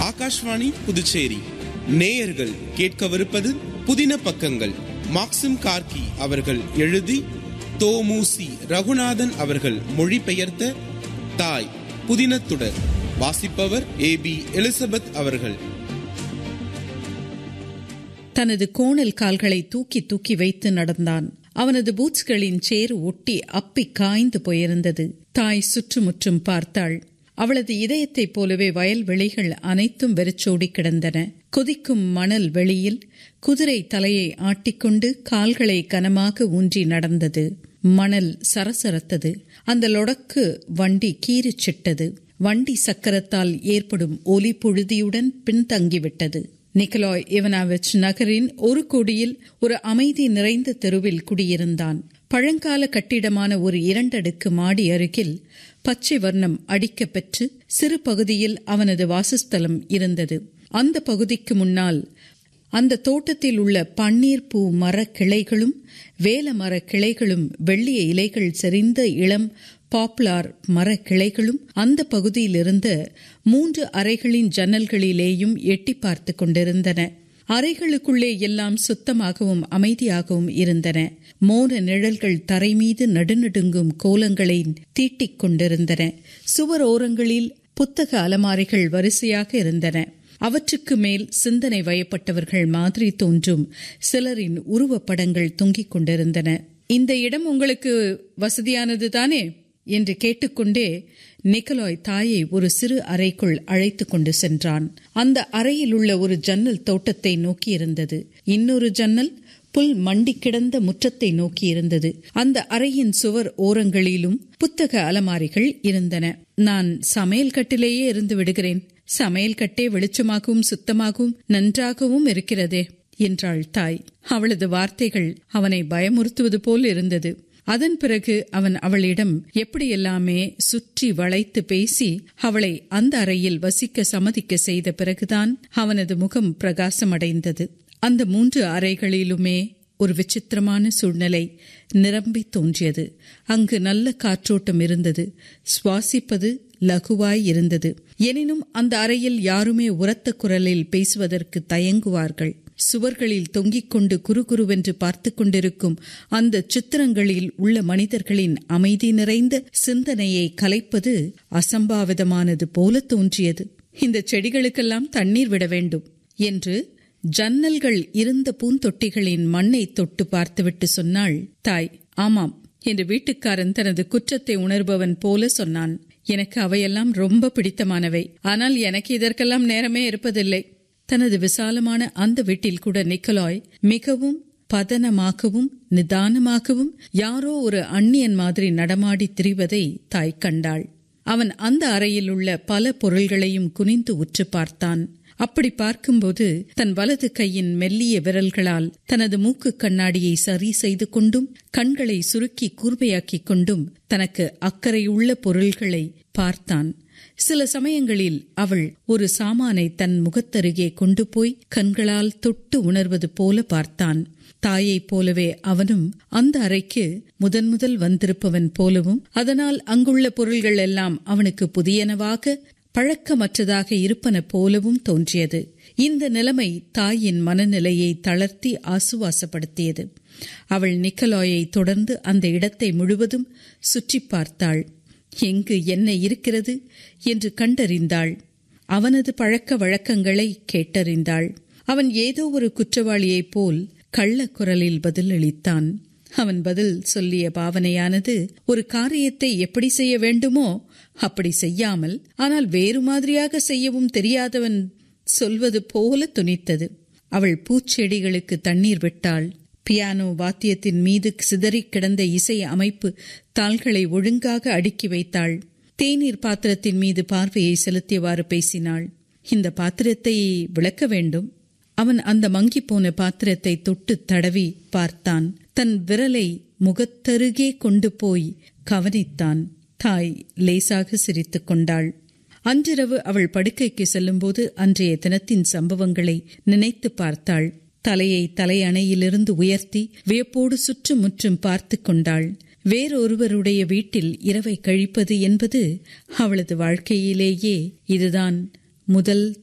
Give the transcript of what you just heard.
ஆகாஷ்வாணி புதுச்சேரி நேயர்கள் கேட்கவிருப்பது புதின பக்கங்கள் மாக்சிம் கார்கி அவர்கள் எழுதி தோமுசி ரகுநாதன் அவர்கள் மொழிபெயர்த்த தாய் புதினத்துடர் வாசிப்பவர் ஏ பி எலிசபெத் அவர்கள் தனது கோணல் கால்களை தூக்கி தூக்கி வைத்து நடந்தான் அவனது பூட்ஸ்களின் சேறு ஒட்டி அப்பி காய்ந்து போயிருந்தது தாய் சுற்றுமுற்றும் பார்த்தாள் அவளது இதயத்தைப் போலவே வயல்வெளிகள் அனைத்தும் வெறிச்சோடி கிடந்தன கொதிக்கும் மணல் வெளியில் குதிரை தலையை ஆட்டிக்கொண்டு கால்களை கனமாக ஊன்றி நடந்தது மணல் சரசரத்தது அந்த லொடக்கு வண்டி கீறிச்சிட்டது வண்டி சக்கரத்தால் ஏற்படும் ஒலி புழுதியுடன் பின்தங்கிவிட்டது நிக்கலாய் இவனாவிச் நகரின் ஒரு கொடியில் ஒரு அமைதி நிறைந்த தெருவில் குடியிருந்தான் பழங்கால கட்டிடமான ஒரு இரண்டடுக்கு மாடி அருகில் பச்சை வர்ணம் அடிக்க பெற்று சிறு பகுதியில் அவனது வாசஸ்தலம் இருந்தது அந்த பகுதிக்கு முன்னால் அந்த தோட்டத்தில் உள்ள பன்னீர் பூ மர கிளைகளும் வேல மர கிளைகளும் வெள்ளிய இலைகள் செறிந்த இளம் பாப்புலார் மர கிளைகளும் அந்த பகுதியில் இருந்த மூன்று அறைகளின் ஜன்னல்களிலேயும் எட்டி பார்த்து கொண்டிருந்தன அறைகளுக்குள்ளே எல்லாம் சுத்தமாகவும் அமைதியாகவும் இருந்தன மோன நிழல்கள் தரை மீது நடுநடுங்கும் கோலங்களை தீட்டிக் கொண்டிருந்தன சுவர் ஓரங்களில் புத்தக அலமாரிகள் வரிசையாக இருந்தன அவற்றுக்கு மேல் சிந்தனை வயப்பட்டவர்கள் மாதிரி தோன்றும் சிலரின் உருவப்படங்கள் தொங்கிக் கொண்டிருந்தன இந்த இடம் உங்களுக்கு வசதியானது தானே என்று கேட்டுக்கொண்டே நிக்கலாய் தாயை ஒரு சிறு அறைக்குள் அழைத்து கொண்டு சென்றான் அந்த அறையில் உள்ள ஒரு ஜன்னல் தோட்டத்தை நோக்கி இருந்தது இன்னொரு ஜன்னல் புல் மண்டி கிடந்த முற்றத்தை நோக்கி இருந்தது அந்த அறையின் சுவர் ஓரங்களிலும் புத்தக அலமாரிகள் இருந்தன நான் சமையல் கட்டிலேயே இருந்து விடுகிறேன் சமையல் கட்டே வெளிச்சமாகவும் சுத்தமாகவும் நன்றாகவும் இருக்கிறதே என்றாள் தாய் அவளது வார்த்தைகள் அவனை பயமுறுத்துவது போல் இருந்தது அதன் பிறகு அவன் அவளிடம் எப்படியெல்லாமே சுற்றி வளைத்து பேசி அவளை அந்த அறையில் வசிக்க சம்மதிக்க செய்த பிறகுதான் அவனது முகம் பிரகாசமடைந்தது அந்த மூன்று அறைகளிலுமே ஒரு விசித்திரமான சூழ்நிலை நிரம்பி தோன்றியது அங்கு நல்ல காற்றோட்டம் இருந்தது சுவாசிப்பது லகுவாய் இருந்தது எனினும் அந்த அறையில் யாருமே உரத்த குரலில் பேசுவதற்கு தயங்குவார்கள் சுவர்களில் தொங்கிக் கொண்டு குறுகுருவென்று பார்த்து கொண்டிருக்கும் அந்த சித்திரங்களில் உள்ள மனிதர்களின் அமைதி நிறைந்த சிந்தனையை கலைப்பது அசம்பாவிதமானது போல தோன்றியது இந்த செடிகளுக்கெல்லாம் தண்ணீர் விட வேண்டும் என்று ஜன்னல்கள் இருந்த பூந்தொட்டிகளின் மண்ணை தொட்டு பார்த்துவிட்டு சொன்னாள் தாய் ஆமாம் என்று வீட்டுக்காரன் தனது குற்றத்தை உணர்பவன் போல சொன்னான் எனக்கு அவையெல்லாம் ரொம்ப பிடித்தமானவை ஆனால் எனக்கு இதற்கெல்லாம் நேரமே இருப்பதில்லை தனது விசாலமான அந்த வீட்டில் கூட நிக்கலாய் மிகவும் பதனமாகவும் நிதானமாகவும் யாரோ ஒரு அந்நியன் மாதிரி நடமாடி திரிவதை தாய் கண்டாள் அவன் அந்த அறையில் உள்ள பல பொருள்களையும் குனிந்து உற்று பார்த்தான் அப்படி பார்க்கும்போது தன் வலது கையின் மெல்லிய விரல்களால் தனது மூக்கு கண்ணாடியை சரி செய்து கொண்டும் கண்களை சுருக்கி கூர்மையாக்கிக் கொண்டும் தனக்கு அக்கறையுள்ள பொருள்களை பார்த்தான் சில சமயங்களில் அவள் ஒரு சாமானை தன் முகத்தருகே கொண்டு போய் கண்களால் தொட்டு உணர்வது போல பார்த்தான் தாயைப் போலவே அவனும் அந்த அறைக்கு முதன் முதல் வந்திருப்பவன் போலவும் அதனால் அங்குள்ள பொருள்கள் எல்லாம் அவனுக்கு புதியனவாக பழக்கமற்றதாக இருப்பன போலவும் தோன்றியது இந்த நிலைமை தாயின் மனநிலையை தளர்த்தி ஆசுவாசப்படுத்தியது அவள் நிக்கலாயை தொடர்ந்து அந்த இடத்தை முழுவதும் சுற்றி பார்த்தாள் எங்கு என்ன இருக்கிறது என்று கண்டறிந்தாள் அவனது பழக்க வழக்கங்களை கேட்டறிந்தாள் அவன் ஏதோ ஒரு குற்றவாளியைப் போல் கள்ளக்குரலில் பதிலளித்தான் அவன் பதில் சொல்லிய பாவனையானது ஒரு காரியத்தை எப்படி செய்ய வேண்டுமோ அப்படி செய்யாமல் ஆனால் வேறு மாதிரியாக செய்யவும் தெரியாதவன் சொல்வது போல துணித்தது அவள் பூச்செடிகளுக்கு தண்ணீர் விட்டாள் பியானோ வாத்தியத்தின் மீது சிதறி கிடந்த இசை அமைப்பு தாள்களை ஒழுங்காக அடுக்கி வைத்தாள் தேநீர் பாத்திரத்தின் மீது பார்வையை செலுத்தியவாறு பேசினாள் இந்த பாத்திரத்தை விளக்க வேண்டும் அவன் அந்த மங்கி போன பாத்திரத்தை தொட்டு தடவி பார்த்தான் தன் விரலை முகத்தருகே கொண்டு போய் கவனித்தான் தாய் லேசாக சிரித்துக் கொண்டாள் அன்றிரவு அவள் படுக்கைக்கு செல்லும்போது அன்றைய தினத்தின் சம்பவங்களை நினைத்து பார்த்தாள் தலையை தலையணையிலிருந்து உயர்த்தி வியப்போடு சுற்றுமுற்றும் பார்த்து கொண்டாள் வேறொருவருடைய வீட்டில் இரவை கழிப்பது என்பது அவளது வாழ்க்கையிலேயே இதுதான் முதல்